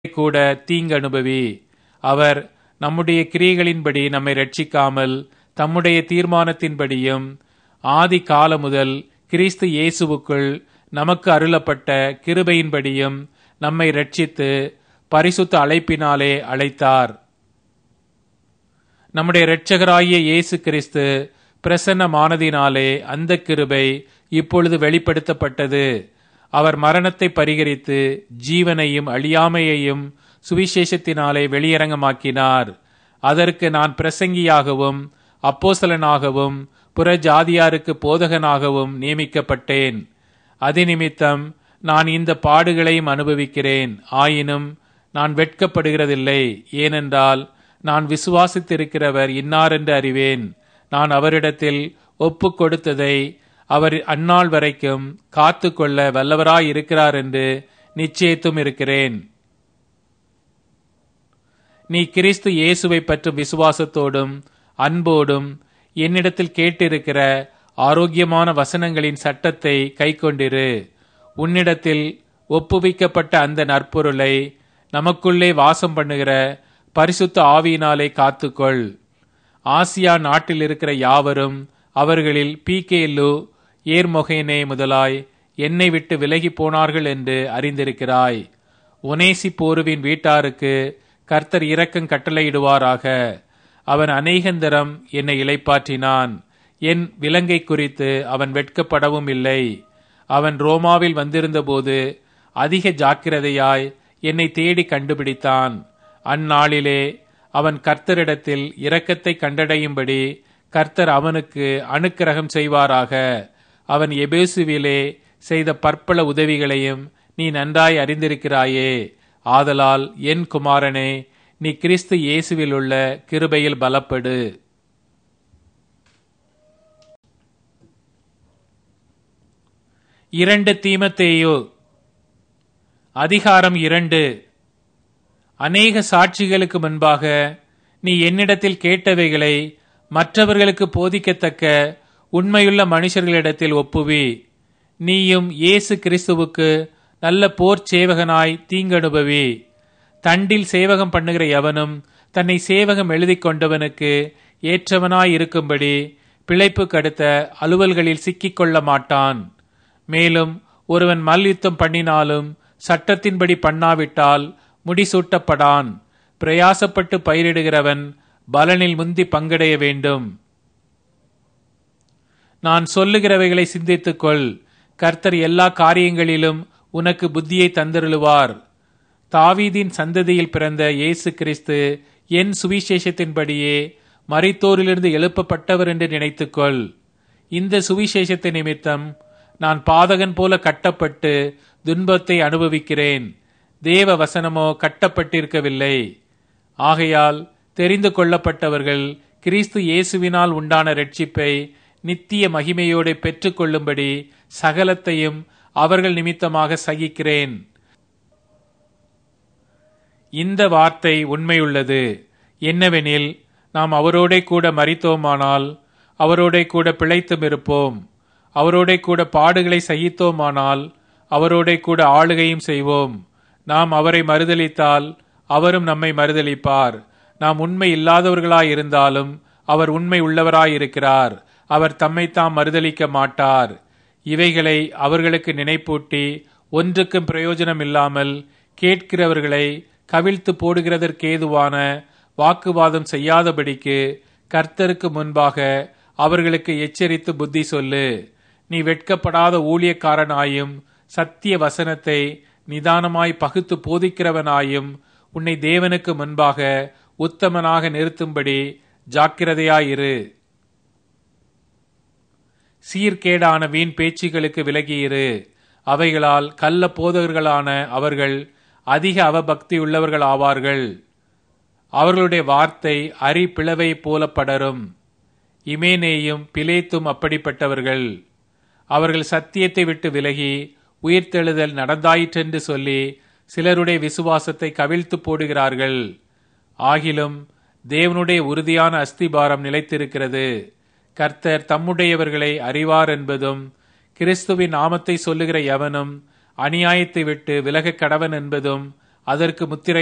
கூட தீங்கு அனுபவி அவர் நம்முடைய கிரியைகளின்படி நம்மை ரட்சிக்காமல் தம்முடைய தீர்மானத்தின்படியும் ஆதி காலம் முதல் கிறிஸ்து இயேசுவுக்குள் நமக்கு அருளப்பட்ட கிருபையின்படியும் நம்மை ரட்சித்து பரிசுத்த அழைப்பினாலே அழைத்தார் நம்முடைய இரட்சகராகிய இயேசு கிறிஸ்து பிரசன்னமானதினாலே அந்த கிருபை இப்பொழுது வெளிப்படுத்தப்பட்டது அவர் மரணத்தை பரிகரித்து ஜீவனையும் அழியாமையையும் சுவிசேஷத்தினாலே வெளியரங்கமாக்கினார் அதற்கு நான் பிரசங்கியாகவும் அப்போசலனாகவும் புற ஜாதியாருக்கு போதகனாகவும் நியமிக்கப்பட்டேன் அதிநிமித்தம் நான் இந்த பாடுகளையும் அனுபவிக்கிறேன் ஆயினும் நான் வெட்கப்படுகிறதில்லை ஏனென்றால் நான் விசுவாசித்திருக்கிறவர் இன்னாரென்று அறிவேன் நான் அவரிடத்தில் ஒப்பு கொடுத்ததை அவர் அந்நாள் வரைக்கும் காத்து கொள்ள வல்லவராய் இருக்கிறார் என்று நிச்சயித்தும் இருக்கிறேன் நீ கிறிஸ்து இயேசுவை பற்றும் விசுவாசத்தோடும் அன்போடும் என்னிடத்தில் கேட்டிருக்கிற ஆரோக்கியமான வசனங்களின் சட்டத்தை கைக்கொண்டிரு உன்னிடத்தில் ஒப்புவிக்கப்பட்ட அந்த நற்பொருளை நமக்குள்ளே வாசம் பண்ணுகிற பரிசுத்த ஆவியினாலே காத்துக்கொள் ஆசியா நாட்டில் இருக்கிற யாவரும் அவர்களில் பீகேலு ஏர்மொகேனே முதலாய் என்னை விட்டு விலகி போனார்கள் என்று அறிந்திருக்கிறாய் ஒனேசி போருவின் வீட்டாருக்கு கர்த்தர் இரக்கம் கட்டளையிடுவாராக அவன் அநேகந்தரம் என்னை இளைப்பாற்றினான் என் விலங்கை குறித்து அவன் வெட்கப்படவும் இல்லை அவன் ரோமாவில் வந்திருந்தபோது அதிக ஜாக்கிரதையாய் என்னை தேடி கண்டுபிடித்தான் அந்நாளிலே அவன் கர்த்தரிடத்தில் இரக்கத்தை கண்டடையும்படி கர்த்தர் அவனுக்கு அனுக்கிரகம் செய்வாராக அவன் எபேசுவிலே செய்த பற்பல உதவிகளையும் நீ நன்றாய் அறிந்திருக்கிறாயே ஆதலால் என் குமாரனே நீ கிறிஸ்து இயேசுவில் உள்ள கிருபையில் பலப்படு இரண்டு தீமத்தேயோ அதிகாரம் இரண்டு அநேக சாட்சிகளுக்கு முன்பாக நீ என்னிடத்தில் கேட்டவைகளை மற்றவர்களுக்கு போதிக்கத்தக்க உண்மையுள்ள மனுஷர்களிடத்தில் ஒப்புவி நீயும் இயேசு கிறிஸ்துவுக்கு நல்ல போர் சேவகனாய் தீங்கனுபவி தண்டில் சேவகம் பண்ணுகிற எவனும் தன்னை சேவகம் எழுதி கொண்டவனுக்கு ஏற்றவனாய் இருக்கும்படி பிழைப்பு கடுத்த அலுவல்களில் சிக்கிக் கொள்ள மாட்டான் மேலும் ஒருவன் மல்யுத்தம் பண்ணினாலும் சட்டத்தின்படி பண்ணாவிட்டால் முடிசூட்டப்படான் பிரயாசப்பட்டு பயிரிடுகிறவன் பலனில் முந்தி பங்கடைய வேண்டும் நான் சொல்லுகிறவைகளை சிந்தித்துக்கொள் கர்த்தர் எல்லா காரியங்களிலும் உனக்கு புத்தியை தந்தருளுவார் தாவீதின் சந்ததியில் பிறந்த இயேசு கிறிஸ்து என் சுவிசேஷத்தின்படியே மரித்தோரிலிருந்து எழுப்பப்பட்டவர் என்று நினைத்துக்கொள் இந்த சுவிசேஷத்தை நிமித்தம் நான் பாதகன் போல கட்டப்பட்டு துன்பத்தை அனுபவிக்கிறேன் தேவ வசனமோ கட்டப்பட்டிருக்கவில்லை ஆகையால் தெரிந்து கொள்ளப்பட்டவர்கள் கிறிஸ்து இயேசுவினால் உண்டான ரட்சிப்பை நித்திய மகிமையோடு பெற்றுக்கொள்ளும்படி சகலத்தையும் அவர்கள் நிமித்தமாக சகிக்கிறேன் இந்த வார்த்தை உண்மையுள்ளது என்னவெனில் நாம் அவரோடே கூட மறித்தோமானால் அவரோடே கூட பிழைத்தும் இருப்போம் அவரோடே கூட பாடுகளை சகித்தோமானால் அவரோடே கூட ஆளுகையும் செய்வோம் நாம் அவரை மறுதளித்தால் அவரும் நம்மை மறுதளிப்பார் நாம் உண்மை இல்லாதவர்களாயிருந்தாலும் அவர் உண்மை உள்ளவராயிருக்கிறார் அவர் தம்மைத்தாம் மறுதளிக்க மாட்டார் இவைகளை அவர்களுக்கு நினைப்பூட்டி ஒன்றுக்கும் பிரயோஜனம் இல்லாமல் கேட்கிறவர்களை கவிழ்த்து போடுகிறதற்கேதுவான வாக்குவாதம் செய்யாதபடிக்கு கர்த்தருக்கு முன்பாக அவர்களுக்கு எச்சரித்து புத்தி சொல்லு நீ வெட்கப்படாத ஊழியக்காரனாயும் சத்திய வசனத்தை நிதானமாய் பகுத்து போதிக்கிறவனாயும் உன்னை தேவனுக்கு முன்பாக உத்தமனாக நிறுத்தும்படி ஜாக்கிரதையாயிரு சீர்கேடான வீண் பேச்சுகளுக்கு விலகியிரு அவைகளால் கள்ள போதகர்களான அவர்கள் அதிக அவபக்தி உள்ளவர்கள் ஆவார்கள் அவர்களுடைய வார்த்தை அரி பிளவை போல படரும் இமேனேயும் பிலேத்தும் அப்படிப்பட்டவர்கள் அவர்கள் சத்தியத்தை விட்டு விலகி உயிர்த்தெழுதல் நடந்தாயிற்றென்று சொல்லி சிலருடைய விசுவாசத்தை கவிழ்த்து போடுகிறார்கள் ஆகிலும் தேவனுடைய உறுதியான அஸ்திபாரம் நிலைத்திருக்கிறது கர்த்தர் தம்முடையவர்களை அறிவார் என்பதும் கிறிஸ்துவின் நாமத்தை சொல்லுகிற எவனும் அநியாயத்தை விட்டு விலக கடவன் என்பதும் அதற்கு முத்திரை